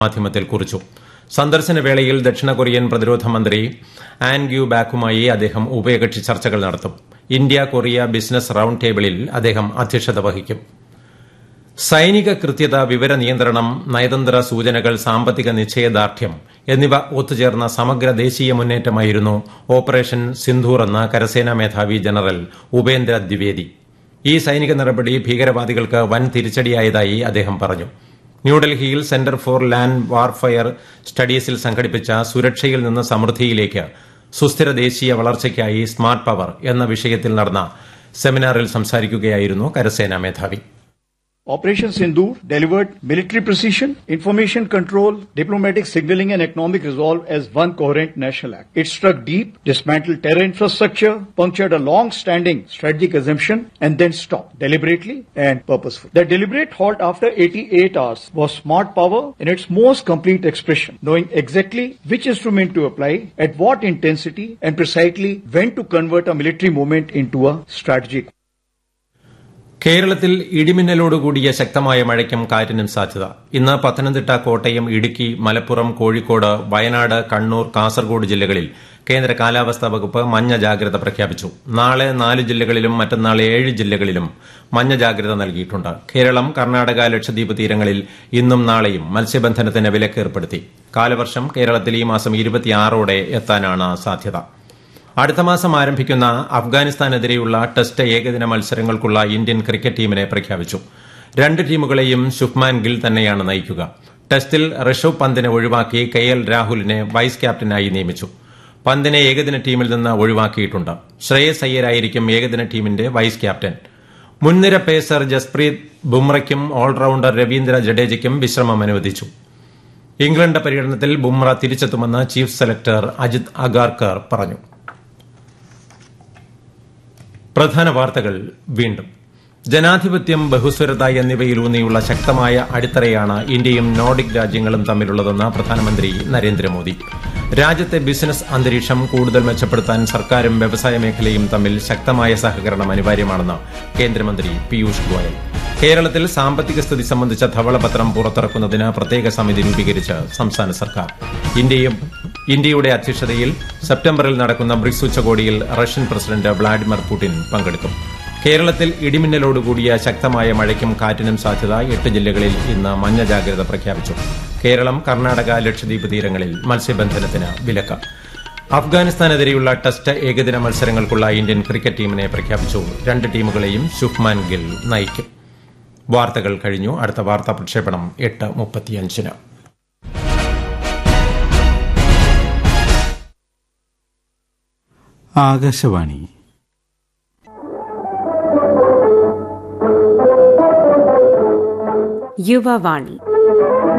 മാധ്യമത്തിൽ കുറിച്ചു സന്ദർശന വേളയിൽ ദക്ഷിണ കൊറിയൻ പ്രതിരോധ മന്ത്രി ആൻ ഗ്യു ബാക്കുമായി അദ്ദേഹം ഉഭയകക്ഷി ചർച്ചകൾ നടത്തും ഇന്ത്യ കൊറിയ ബിസിനസ് റൌണ്ട് ടേബിളിൽ അദ്ദേഹം അധ്യക്ഷത വഹിക്കും സൈനിക കൃത്യത വിവര നിയന്ത്രണം നയതന്ത്ര സൂചനകൾ സാമ്പത്തിക നിശ്ചയദാർഢ്യം എന്നിവ ഒത്തുചേർന്ന സമഗ്ര ദേശീയ മുന്നേറ്റമായിരുന്നു ഓപ്പറേഷൻ സിന്ധൂർ എന്ന കരസേനാ മേധാവി ജനറൽ ഉപേന്ദ്ര ദ്വിവേദി ഈ സൈനിക നടപടി ഭീകരവാദികൾക്ക് വൻ തിരിച്ചടിയായതായി അദ്ദേഹം പറഞ്ഞു ന്യൂഡൽഹിയിൽ സെന്റർ ഫോർ ലാൻഡ് വാർഫയർ സ്റ്റഡീസിൽ സംഘടിപ്പിച്ച സുരക്ഷയിൽ നിന്ന് സമൃദ്ധിയിലേക്ക് സുസ്ഥിര ദേശീയ വളർച്ചയ്ക്കായി സ്മാർട്ട് പവർ എന്ന വിഷയത്തിൽ നടന്ന സെമിനാറിൽ സംസാരിക്കുകയായിരുന്നു കരസേനാ മേധാവി Operation Sindoor delivered military precision, information control, diplomatic signaling, and economic resolve as one coherent national act. It struck deep, dismantled terror infrastructure, punctured a long standing strategic assumption, and then stopped deliberately and purposefully. The deliberate halt after 88 hours was smart power in its most complete expression, knowing exactly which instrument to apply, at what intensity, and precisely when to convert a military movement into a strategic കേരളത്തിൽ ഇടിമിന്നലോടുകൂടിയ ശക്തമായ മഴയ്ക്കും കാറ്റിനും സാധ്യത ഇന്ന് പത്തനംതിട്ട കോട്ടയം ഇടുക്കി മലപ്പുറം കോഴിക്കോട് വയനാട് കണ്ണൂർ കാസർഗോഡ് ജില്ലകളിൽ കേന്ദ്ര കാലാവസ്ഥാ വകുപ്പ് മഞ്ഞ ജാഗ്രത പ്രഖ്യാപിച്ചു നാളെ നാല് ജില്ലകളിലും മറ്റന്നാൾ ഏഴ് ജില്ലകളിലും മഞ്ഞ ജാഗ്രത നൽകിയിട്ടുണ്ട് കേരളം കർണാടക ലക്ഷദ്വീപ് തീരങ്ങളിൽ ഇന്നും നാളെയും മത്സ്യബന്ധനത്തിന് വിലക്കേർപ്പെടുത്തി കാലവർഷം കേരളത്തിൽ ഈ മാസം ഇരുപത്തിയാറോടെ എത്താനാണ് സാധ്യത അടുത്ത മാസം ആരംഭിക്കുന്ന അഫ്ഗാനിസ്ഥാനെതിരെയുള്ള ടെസ്റ്റ് ഏകദിന മത്സരങ്ങൾക്കുള്ള ഇന്ത്യൻ ക്രിക്കറ്റ് ടീമിനെ പ്രഖ്യാപിച്ചു രണ്ട് ടീമുകളെയും ശുഭ്മാൻ ഗിൽ തന്നെയാണ് നയിക്കുക ടെസ്റ്റിൽ ഋഷഭ് പന്തിനെ ഒഴിവാക്കി കെ എൽ രാഹുലിനെ വൈസ് ക്യാപ്റ്റനായി നിയമിച്ചു പന്തിനെ ഏകദിന ടീമിൽ നിന്ന് ഒഴിവാക്കിയിട്ടുണ്ട് ശ്രേയസ് അയ്യരായിരിക്കും ഏകദിന ടീമിന്റെ വൈസ് ക്യാപ്റ്റൻ മുൻനിര പേസർ ജസ്പ്രീത് ബുംറയ്ക്കും ഓൾറൌണ്ടർ രവീന്ദ്ര ജഡേജയ്ക്കും വിശ്രമം അനുവദിച്ചു ഇംഗ്ലണ്ട് പര്യടനത്തിൽ ബുംറ തിരിച്ചെത്തുമെന്ന് ചീഫ് സെലക്ടർ അജിത് അഗാർക്കർ പറഞ്ഞു പ്രധാന വാർത്തകൾ വീണ്ടും ജനാധിപത്യം ബഹുസ്വരത എന്നിവയിലൂന്നിയുള്ള ശക്തമായ അടിത്തറയാണ് ഇന്ത്യയും നോർഡിക് രാജ്യങ്ങളും തമ്മിലുള്ളതെന്ന് പ്രധാനമന്ത്രി നരേന്ദ്രമോദി രാജ്യത്തെ ബിസിനസ് അന്തരീക്ഷം കൂടുതൽ മെച്ചപ്പെടുത്താൻ സർക്കാരും വ്യവസായ മേഖലയും തമ്മിൽ ശക്തമായ സഹകരണം അനിവാര്യമാണെന്ന് കേന്ദ്രമന്ത്രി പീയൂഷ് ഗോയൽ കേരളത്തിൽ സാമ്പത്തിക സ്ഥിതി സംബന്ധിച്ച ധവളപത്രം പുറത്തിറക്കുന്നതിന് പ്രത്യേക സമിതി രൂപീകരിച്ച് സംസ്ഥാന സർക്കാർ ഇന്ത്യയും ഇന്ത്യയുടെ അധ്യക്ഷതയിൽ സെപ്റ്റംബറിൽ നടക്കുന്ന ബ്രിക്സ് ഉച്ചകോടിയിൽ റഷ്യൻ പ്രസിഡന്റ് വ്ളാഡിമിർ പുടിൻ പങ്കെടുക്കും കേരളത്തിൽ ഇടിമിന്നലോടുകൂടിയ ശക്തമായ മഴയ്ക്കും കാറ്റിനും സാധ്യത എട്ട് ജില്ലകളിൽ ഇന്ന് മഞ്ഞ ജാഗ്രത പ്രഖ്യാപിച്ചു കേരളം കർണാടക ലക്ഷദ്വീപ് തീരങ്ങളിൽ മത്സ്യബന്ധനത്തിന് വിലക്ക് അഫ്ഗാനിസ്ഥാനെതിരെയുള്ള ടെസ്റ്റ് ഏകദിന മത്സരങ്ങൾക്കുള്ള ഇന്ത്യൻ ക്രിക്കറ്റ് ടീമിനെ പ്രഖ്യാപിച്ചു രണ്ട് ടീമുകളെയും ശുഭ്മാൻ ഗിൽ നയിക്കും വാർത്തകൾ കഴിഞ്ഞു അടുത്ത വാർത്താ പ്രക്ഷേപണം എട്ട് മുപ്പത്തിയഞ്ചിന് ആകാശവാണി യുവവാണി